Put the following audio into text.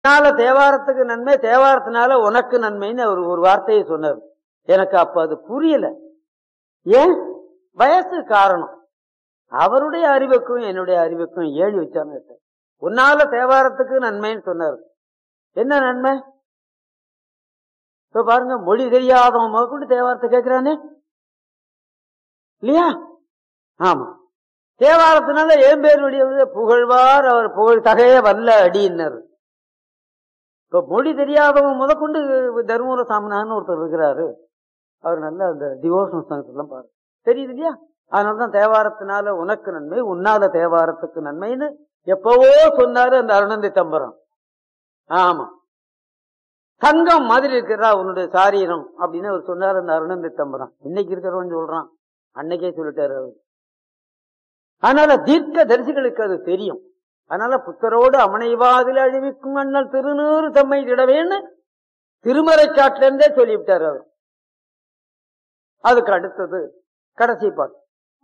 அதனால தேவாரத்துக்கு நன்மை தேவாரத்தினால உனக்கு நன்மைன்னு அவர் ஒரு வார்த்தையை சொன்னார் எனக்கு அப்ப அது புரியல ஏன் வயசு காரணம் அவருடைய அறிவுக்கும் என்னுடைய அறிவுக்கும் ஏழி வச்சான்னு கேட்டார். உன்னால தேவாரத்துக்கு நன்மைன்னு சொன்னார் என்ன நன்மை இப்ப பாருங்க மொழி தெரியாதவன் முதற்கொண்டு தேவாரத்தை கேட்கிறானே இல்லையா ஆமா தேவாரத்தினால ஏன் பேர் வெளியே புகழ்வார் அவர் புகழ் தகைய வல்ல அடியினர் இப்ப மொழி தெரியாதவன் முதற்கொண்டு தருமபுர சாமினான்னு ஒருத்தர் இருக்கிறாரு அவர் நல்ல அந்த டிவோஷன் சாங்ஸ் எல்லாம் பாரு தெரியுது இல்லையா அதனாலதான் தேவாரத்தினால உனக்கு நன்மை உன்னால தேவாரத்துக்கு நன்மைன்னு எப்பவோ சொன்னாரு அந்த அருணந்தி தம்பரம் ஆமா தங்கம் மாதிரி இருக்கிறா உன்னுடைய சாரீரம் அப்படின்னு அவர் சொன்னார் அந்த அருணந்தி தம்பரம் இன்னைக்கு இருக்கிறவன் சொல்றான் அன்னைக்கே சொல்லிட்டாரு அவர் அதனால தீர்க்க தரிசிகளுக்கு அது தெரியும் அதனால புத்தரோடு அமனைவாதில் அழிவிக்கும் அண்ணல் திருநூறு தம்மை திடவேன்னு திருமறை காட்டிலிருந்தே சொல்லிவிட்டார் அவர் அதுக்கு அடுத்தது கடைசி பாட்டு